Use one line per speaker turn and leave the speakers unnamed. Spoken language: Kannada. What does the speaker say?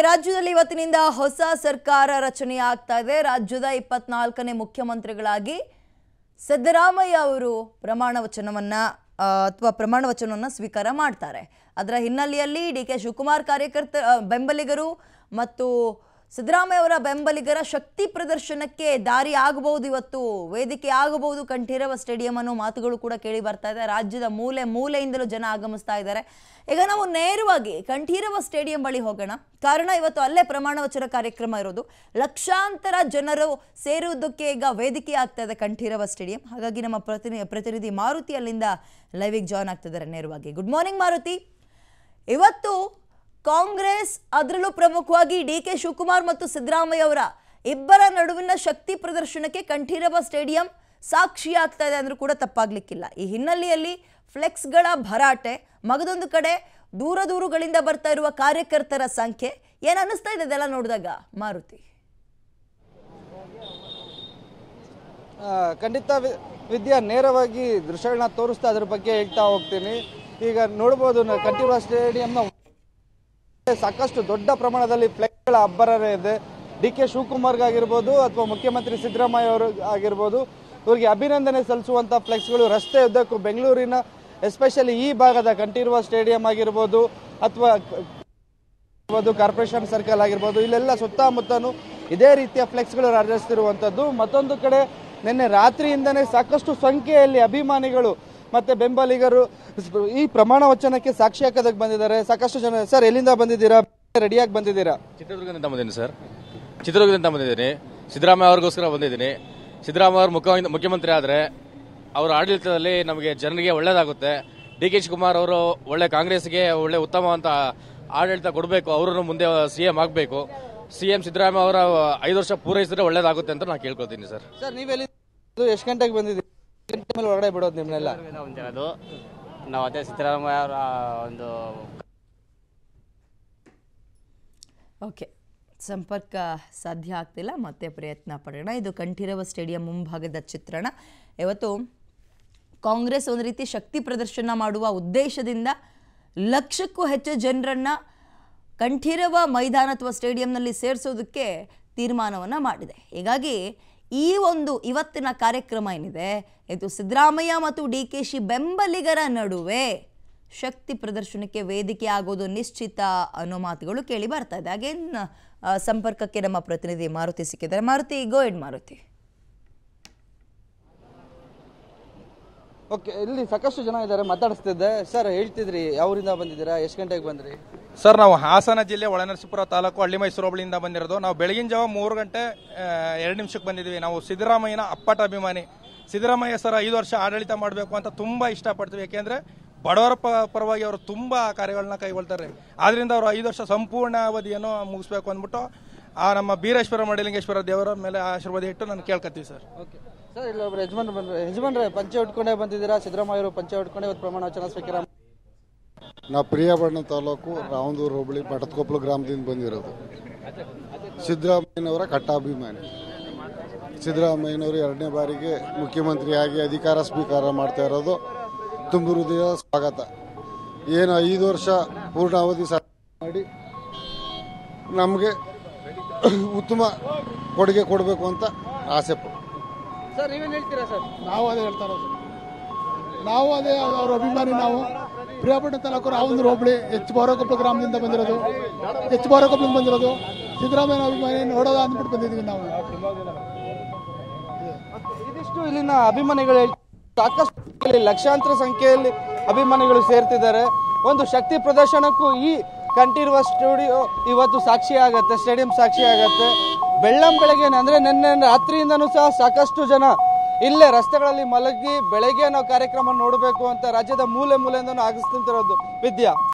ರಾಜ್ಯದಲ್ಲಿ ಇವತ್ತಿನಿಂದ ಹೊಸ ಸರ್ಕಾರ ರಚನೆ ಆಗ್ತಾ ಇದೆ ರಾಜ್ಯದ ಇಪ್ಪತ್ನಾಲ್ಕನೇ ಮುಖ್ಯಮಂತ್ರಿಗಳಾಗಿ ಸಿದ್ದರಾಮಯ್ಯ ಅವರು ಪ್ರಮಾಣ ವಚನವನ್ನ ಅಥವಾ ಪ್ರಮಾಣ ವಚನವನ್ನು ಸ್ವೀಕಾರ ಮಾಡ್ತಾರೆ ಅದರ ಹಿನ್ನೆಲೆಯಲ್ಲಿ ಡಿ ಕೆ ಶಿವಕುಮಾರ್ ಕಾರ್ಯಕರ್ತ ಆ, ಬೆಂಬಲಿಗರು ಮತ್ತು ಸಿದ್ದರಾಮಯ್ಯ ಅವರ ಬೆಂಬಲಿಗರ ಶಕ್ತಿ ಪ್ರದರ್ಶನಕ್ಕೆ ದಾರಿ ಆಗಬಹುದು ಇವತ್ತು ವೇದಿಕೆ ಆಗಬಹುದು ಕಂಠೀರವ ಸ್ಟೇಡಿಯಂ ಅನ್ನೋ ಮಾತುಗಳು ಕೂಡ ಕೇಳಿ ಬರ್ತಾ ಇದೆ ರಾಜ್ಯದ ಮೂಲೆ ಮೂಲೆಯಿಂದಲೂ ಜನ ಆಗಮಿಸ್ತಾ ಇದ್ದಾರೆ ಈಗ ನಾವು ನೇರವಾಗಿ ಕಂಠೀರವ ಸ್ಟೇಡಿಯಂ ಬಳಿ ಹೋಗೋಣ ಕಾರಣ ಇವತ್ತು ಅಲ್ಲೇ ಪ್ರಮಾಣ ವಚನ ಕಾರ್ಯಕ್ರಮ ಇರೋದು ಲಕ್ಷಾಂತರ ಜನರು ಸೇರುವುದಕ್ಕೆ ಈಗ ವೇದಿಕೆ ಆಗ್ತಾ ಇದೆ ಕಂಠೀರವ ಸ್ಟೇಡಿಯಂ ಹಾಗಾಗಿ ನಮ್ಮ ಪ್ರತಿನಿ ಪ್ರತಿನಿಧಿ ಮಾರುತಿ ಅಲ್ಲಿಂದ ಲೈವಿಗೆ ಜಾಯ್ನ್ ಆಗ್ತಿದ್ದಾರೆ ನೇರವಾಗಿ ಗುಡ್ ಮಾರ್ನಿಂಗ್ ಮಾರುತಿ ಇವತ್ತು ಕಾಂಗ್ರೆಸ್ ಅದರಲ್ಲೂ ಪ್ರಮುಖವಾಗಿ ಡಿ ಕೆ ಶಿವಕುಮಾರ್ ಮತ್ತು ಸಿದ್ದರಾಮಯ್ಯ ಅವರ ಇಬ್ಬರ ನಡುವಿನ ಶಕ್ತಿ ಪ್ರದರ್ಶನಕ್ಕೆ ಕಂಠೀರವ ಸ್ಟೇಡಿಯಂ ಸಾಕ್ಷಿ ಆಗ್ತಾ ಇದೆ ಅಂದ್ರೂ ಕೂಡ ತಪ್ಪಾಗ್ಲಿಕ್ಕಿಲ್ಲ ಈ ಹಿನ್ನೆಲೆಯಲ್ಲಿ ಫ್ಲೆಕ್ಸ್ಗಳ ಭರಾಟೆ ಮಗದೊಂದು ಕಡೆ ದೂರ ದೂರುಗಳಿಂದ ಬರ್ತಾ ಇರುವ ಕಾರ್ಯಕರ್ತರ ಸಂಖ್ಯೆ ಏನ್ ಅನ್ನಿಸ್ತಾ ಇದೆ ಇದೆಲ್ಲ ನೋಡಿದಾಗ ಮಾರುತಿ
ಆ, ಖಂಡಿತ ವಿ- ವಿದ್ಯಾ ನೇರವಾಗಿ ದೃಶ್ಯಗಳನ್ನ ತೋರಿಸ್ತಾ ಅದ್ರ ಬಗ್ಗೆ ಹೇಳ್ತಾ ಹೋಗ್ತೀನಿ ಈಗ ನೋಡ್ಬೋದು ನ- ಕಂಠೀರವ ಸ್ಟೇಡಿಯಂನ ಸಾಕಷ್ಟು ದೊಡ್ಡ ಪ್ರಮಾಣದಲ್ಲಿ ಫ್ಲೆಕ್ಸ್ಗಳ ಅಬ್ಬರನೇ ಇದೆ ಡಿ ಕೆ ಶಿವಕುಮಾರ್ಗಾಗಿರ್ಬೋದು ಅಥವಾ ಮುಖ್ಯಮಂತ್ರಿ ಸಿದ್ದರಾಮಯ್ಯ ಅವರು ಆಗಿರ್ಬೋದು ಇವರಿಗೆ ಅಭಿನಂದನೆ ಸಲ್ಲಿಸುವಂಥ ಫ್ಲೆಕ್ಸ್ಗಳು ರಸ್ತೆ ಉದ್ದಕ್ಕೂ ಬೆಂಗಳೂರಿನ ಎಸ್ಪೆಷಲಿ ಈ ಭಾಗದ ಕಂಠೀರವ ಸ್ಟೇಡಿಯಂ ಆಗಿರ್ಬೋದು ಅಥವಾ ಆಗಿರ್ಬೋದು ಕಾರ್ಪೊರೇಷನ್ ಸರ್ಕಲ್ ಆಗಿರ್ಬೋದು ಇಲ್ಲೆಲ್ಲ ಸುತ್ತಮುತ್ತನೂ ಇದೇ ರೀತಿಯ ಫ್ಲೆಕ್ಸ್ಗಳು ರಾಜಿಸ್ತಿರುವಂಥದ್ದು ಮತ್ತೊಂದು ಕಡೆ ನಿನ್ನೆ ರಾತ್ರಿಯಿಂದನೇ ಸಾಕಷ್ಟು ಸಂಖ್ಯೆಯಲ್ಲಿ ಅಭಿಮಾನಿಗಳು ಮತ್ತೆ ಬೆಂಬಲಿಗರು ಈ ಪ್ರಮಾಣ ವಚನಕ್ಕೆ ಸಾಕ್ಷಿ ಹಾಕೋದಕ್ಕೆ ಬಂದಿದ್ದಾರೆ ಸಾಕಷ್ಟು ಜನ ಸರ್ ಎಲ್ಲಿಂದ ಬಂದಿದ್ದೀರಾ ರೆಡಿಯಾಗಿ ಬಂದಿದ್ದೀರಾ
ಚಿತ್ರದುರ್ಗದಿಂದ ಬಂದಿದ್ದೀನಿ ಸರ್ ಚಿತ್ರದುರ್ಗದಿಂದ ಬಂದಿದ್ದೀನಿ ಸಿದ್ದರಾಮಯ್ಯ ಅವ್ರಿಗೋಸ್ಕರ ಬಂದಿದ್ದೀನಿ ಸಿದ್ದರಾಮಯ್ಯ ಅವರು ಮುಖ್ಯ ಮುಖ್ಯಮಂತ್ರಿ ಆದರೆ ಅವರ ಆಡಳಿತದಲ್ಲಿ ನಮಗೆ ಜನರಿಗೆ ಒಳ್ಳೇದಾಗುತ್ತೆ ಡಿ ಕೆ ಶಿವಕುಮಾರ್ ಅವರು ಒಳ್ಳೆ ಕಾಂಗ್ರೆಸ್ಗೆ ಒಳ್ಳೆ ಉತ್ತಮವಂತ ಆಡಳಿತ ಕೊಡಬೇಕು ಅವರನ್ನು ಮುಂದೆ ಸಿ ಎಂ ಆಗಬೇಕು ಸಿ ಎಂ ಸಿದ್ದರಾಮಯ್ಯ ಅವರ ಐದು ವರ್ಷ ಪೂರೈಸಿದ್ರೆ ಒಳ್ಳೇದಾಗುತ್ತೆ ಅಂತ ನಾನು ಕೇಳ್ಕೊತೀನಿ ಸರ್
ಸರ್ ನೀವೆಲ್ಲಿ ಎಷ್ಟು ಗಂಟೆಗೆ ಬಂದಿದ್ದೀರಿ ಗಂಟೆ ಮೇಲೆ ಒಳಗಡೆ ಬಿಡೋದು ನಿಮ್ಮನ್ನೆಲ್ಲ
ಹೊಂದಿರೋದು ನಾವು ಅದೇ ಸಿದ್ದರಾಮಯ್ಯ ಅವರ ಒಂದು
ಓಕೆ ಸಂಪರ್ಕ ಸಾಧ್ಯ ಆಗ್ತಿಲ್ಲ ಮತ್ತೆ ಪ್ರಯತ್ನ ಪಡೋಣ ಇದು ಕಂಠೀರವ ಸ್ಟೇಡಿಯಂ ಮುಂಭಾಗದ ಚಿತ್ರಣ ಇವತ್ತು ಕಾಂಗ್ರೆಸ್ ಒಂದು ರೀತಿ ಶಕ್ತಿ ಪ್ರದರ್ಶನ ಮಾಡುವ ಉದ್ದೇಶದಿಂದ ಲಕ್ಷಕ್ಕೂ ಹೆಚ್ಚು ಜನರನ್ನ ಕಂಠೀರವ ಮೈದಾನ ಅಥವಾ ಸ್ಟೇಡಿಯಂನಲ್ಲಿ ಸೇರಿಸೋದಕ್ಕೆ ತೀರ್ಮಾನವನ್ನು ಮಾಡಿದೆ ಹೀಗಾಗಿ ಈ ಒಂದು ಇವತ್ತಿನ ಕಾರ್ಯಕ್ರಮ ಏನಿದೆ ಇದು ಸಿದ್ದರಾಮಯ್ಯ ಮತ್ತು ಡಿ ಕೆ ಶಿ ಬೆಂಬಲಿಗರ ನಡುವೆ ಶಕ್ತಿ ಪ್ರದರ್ಶನಕ್ಕೆ ವೇದಿಕೆ ಆಗೋದು ನಿಶ್ಚಿತ ಅನ್ನೋ ಮಾತುಗಳು ಕೇಳಿ ಬರ್ತಾ ಇದೆ ಹಾಗೇನ್ ಆ, ಸಂಪರ್ಕಕ್ಕೆ ನಮ್ಮ ಪ್ರತಿನಿಧಿ ಮಾರುತಿ ಸಿಕ್ಕಿದ್ದಾರೆ Maruti go ahead Maruti
okay ಇಲ್ಲಿ ಸಾಕಷ್ಟು ಜನ ಇದ್ದಾರೆ ಮಾತಾಡಿಸ್ತಿದ್ದೆ ಸರ್ ಹೇಳ್ತಿದ್ರಿ ಯಾವೂರಿಂದ ಬಂದಿದ್ದೀರಾ ಎಷ್ಟು ಗಂಟೆಗೆ ಬಂದ್ರಿ
ಸರ್ ನಾವು ಹಾಸನ ಜಿಲ್ಲೆ ಒಳನರಸೀಪುರ ತಾಲೂಕು ಹಳ್ಳಿ ಮೈಸೂರು ಹೋಬಳಿಯಿಂದ ಬಂದಿರೋದು ನಾವು ಬೆಳಗಿನ ಜಾವ ಮೂರು ಗಂಟೆ ಆ, ಎರಡು ನಿಮಿಷಕ್ಕೆ ಬಂದಿದ್ವಿ ನಾವು ಸಿದ್ದರಾಮಯ್ಯನ ಅಪ್ಪಟ ಅಭಿಮಾನಿ ಸಿದ್ದರಾಮಯ್ಯ ಸರ್ ಐದು ವರ್ಷ ಆಡಳಿತ ಮಾಡಬೇಕು ಅಂತ ತುಂಬಾ ಇಷ್ಟಪಡ್ತೀವಿ ಯಾಕೆಂದ್ರೆ ಬಡವರ ಪ- ಪರವಾಗಿ ಅವರು ತುಂಬಾ ಕಾರ್ಯಗಳನ್ನ ಕೈಗೊಳ್ತಾರೆ ಆದ್ರಿಂದ ಅವರು ಐದು ವರ್ಷ ಸಂಪೂರ್ಣ ಅವಧಿಯನ್ನು ಮುಗಿಸ್ಬೇಕು ಅಂದ್ಬಿಟ್ಟು ಆ ನಮ್ಮ ಬೀರೇಶ್ವರ ಮಡಿಲಿಂಗೇಶ್ವರ ದೇವರ ಮೇಲೆ ಆಶೀರ್ವಾದ ಇಟ್ಟು ನಾನು ಕೇಳ್ಕೊತೀವಿ ಸರ್
ಓಕೆ ಸರ್ ಇಲ್ಲಿ ಒಬ್ರು ಯಜಮಾನ್ ಬಂದ್ರೆ ಯಜಮಾನ್ರೆ ಪಂಚೆ ಉಟ್ಕೊಂಡೇ ಬಂದಿದ್ದೀರಾ ಸಿದ್ದರಾಮಯ್ಯ ಅವರು ಪಂಚೆ ಉಟ್ಕೊಂಡೇ ಇವತ್ತು ಪ್ರಮಾಣ ವಚನ ಸ್ವೀಕಾರ ಮಾಡಿ-
ನಾವು ಪ್ರಿಯಾಪಟ್ಟಣ ತಾಲೂಕು ರಾಮದೂರು ಹೋಬಳಿ ಮಠದಕೊಪ್ಪಲು ಗ್ರಾಮದಿಂದ ಬಂದಿರೋದು ಸಿದ್ದರಾಮಯ್ಯನವರ ಕಟ್ಟಾಭಿಮಾನಿ ಸಿದ್ದರಾಮಯ್ಯನವರು ಎರಡನೇ ಬಾರಿಗೆ ಮುಖ್ಯಮಂತ್ರಿಯಾಗಿ ಅಧಿಕಾರ ಸ್ವೀಕಾರ ಮಾಡ್ತಾ ಇರೋದು ತುಂಬ ಹೃದಯ ಸ್ವಾಗತ ಏನು ಐದು ವರ್ಷ ಪೂರ್ಣಾವಧಿ ಸರ್ಕಾರ ಮಾಡಿ ನಮಗೆ ಉತ್ತಮ ಕೊಡುಗೆ ಕೊಡಬೇಕು ಅಂತ ಆಸೆ ಪಡ್ತೀವಿ.
ಸರ್ ನೀವೇನು ಹೇಳ್ತೀರಾ ಸರ್
ನಾವು ಅದೇ ಹೇಳ್ತಾ ಇರೋದು ನಾವು ಅದೇ ಅವ್ರ ಅಭಿಮಾನಿ ನಾವು ಪ್ರಿಯಾಪಟ್ಟಣ ತಾಲೂಕು ರಾಮಂದ್ರ ಹೋಬಳಿ ಎಚ್ ಬಾರೋಕೊಪ್ಪ ಗ್ರಾಮದಿಂದ ಬಂದಿರೋದು ಎಚ್ ಬಾರೋಕೊಪ್ಪದಿಂದ ಬಂದಿರೋದು ಸಿದ್ದರಾಮಯ್ಯ ಅಭಿಮಾನಿ ನೋಡೋದ ಅಂದ್ಬಿಟ್ಟು ಬಂದಿದ್ದೀವಿ ನಾವು
ಇದಿಷ್ಟು ಇಲ್ಲಿನ ಅಭಿಮಾನಿಗಳು ಹೇಳ್- ಸಾಕಷ್ಟು ಇಲ್ಲಿ ಲಕ್ಷಾಂತರ ಸಂಖ್ಯೆಯಲ್ಲಿ ಅಭಿಮಾನಿಗಳು ಸೇರ್ತಿದ್ದಾರೆ ಒಂದು ಶಕ್ತಿ ಪ್ರದರ್ಶನಕ್ಕೂ ಈ ಕಂಠೀರುವ ಸ್ಟುಡಿಯೋ ಇವತ್ತು ಸಾಕ್ಷಿ ಆಗತ್ತೆ ಸ್ಟೇಡಿಯಂ ಸಾಕ್ಷಿ ಆಗತ್ತೆ ಬೆಳ್ಳಂ ಬೆಳಗ್ಗೆನೆ ಅಂದ್ರೆ ನಿನ್ನೆ ರಾತ್ರಿಯಿಂದನೂ ಸಹ ಸಾಕಷ್ಟು ಜನ ಇಲ್ಲೇ ರಸ್ತೆಗಳಲ್ಲಿ ಮಲಗಿ ಬೆಳಗ್ಗೆ ನಾವು ಕಾರ್ಯಕ್ರಮ ನೋಡಬೇಕು ಅಂತ ರಾಜ್ಯದ ಮೂಲೆ ಮೂಲೆಯಿಂದನೂ ಆಗಿಸ್ತಿರೋದು ವಿದ್ಯಾ